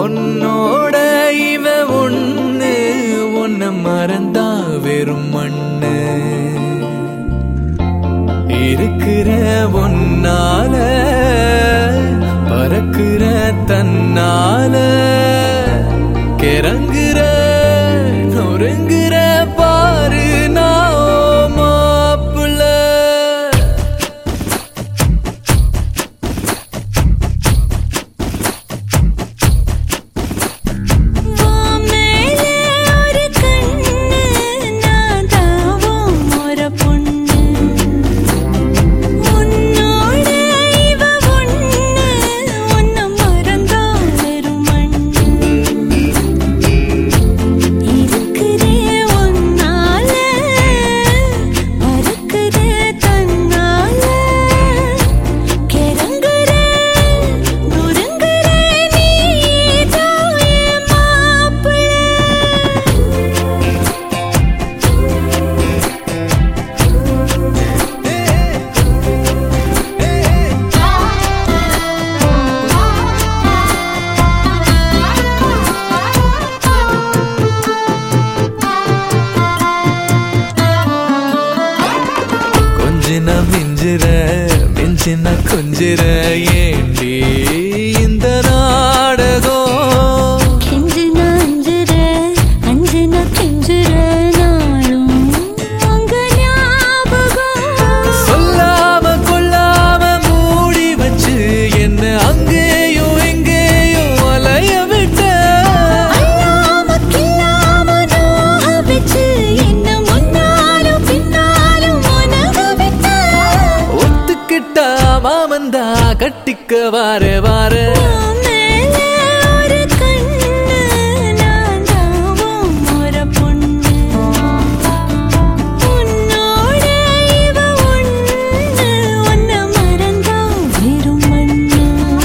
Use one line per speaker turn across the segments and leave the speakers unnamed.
உன்னோட இவ ஒண்ணு உன்னை மறந்தா வெறும் மண்ணு இருக்கிற ஒன்னால பறக்கிற தன்னால கிறங்குற நொறுங்குற பாரு நான் மாப்பிள்ள
உன் மேலே ஒரு கண்ணு நான் தாவும் ஒரு பொண்ணு உன்னோட இவ ஒண்ணு உன்னை மறந்தா வெறும் மண்ணு இருக்குதே உன்னால மறக்குதே தன்னால கிறங்குற நொறுங்குற நீதான் என் மாப்பிள்ளை
கொஞ்சின மிஞ்சிற மிஞ்சின கொஞ்சிற ஏண்டி இந்த நாடகம்
கெஞ்சின அஞ்சுற அஞ்சின கெஞ்சுற நாளும் உங்க ஞாபகம்
சொல்லாம கொள்ளாம மூடி வச்சு என்ன அங்கேயும் எங்கேயும் அலைய விட்ட
அல்லாம கில்லாம நோக வச்சு என்ன முன்னாலும் பின்னாலும் உனக விட்ட
ஒத்துக்கிட்டா மாமந்தா கட்டிக்க வார வார
உன் மேலே ஒரு கண்ணு நான் தாவும் ஒரு பொண்ணு உன்னோட இவ ஒண்ணு உன்னை மறந்தா வெறும் மண்ணு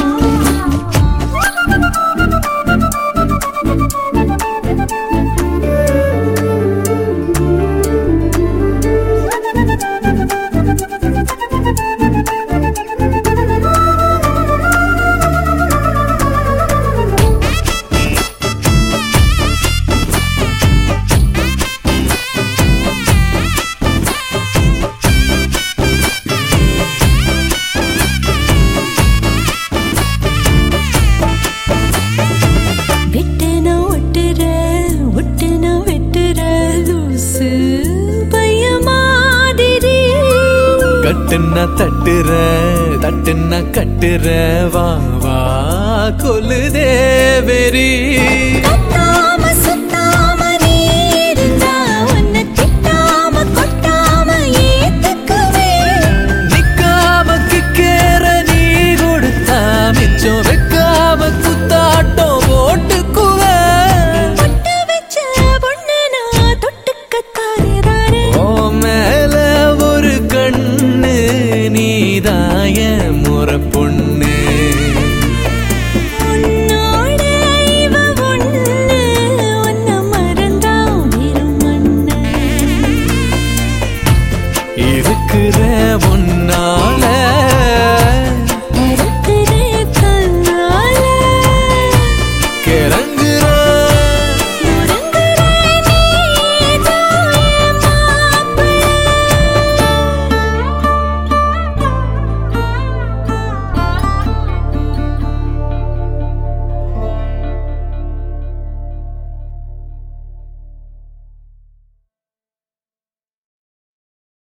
விட்டுன ஒட்டுற ஒட்டுன வெட்டுற லூசு பைய மாதிரி
கட்டுன்னா தட்டுற தட்டுன்னா கட்டுற வா வா கொல்லுதே வெறி
கத்தாம சுத்தாம நீ இருந்தா உன்னை திட்டாம கொட்டாம ஏத்துக்குவேன்
நிக்காம கிக்கேற நீ கொடுத்தா மிச்சம் வைக்காம குத்தாட்டம் போட்டுக்குவ
பொட்டு வச்ச பொண்ணு நான் தொட்டுக்கத்தாரே தாரே
ஓ மேல ஒரு கண்ணு நீதாய முறை பொண்ணு
உன்னோட இவ ஒண்ணு உன்னை மறந்தா வெறும் மண்ணு
இருக்கிற ஒன்னு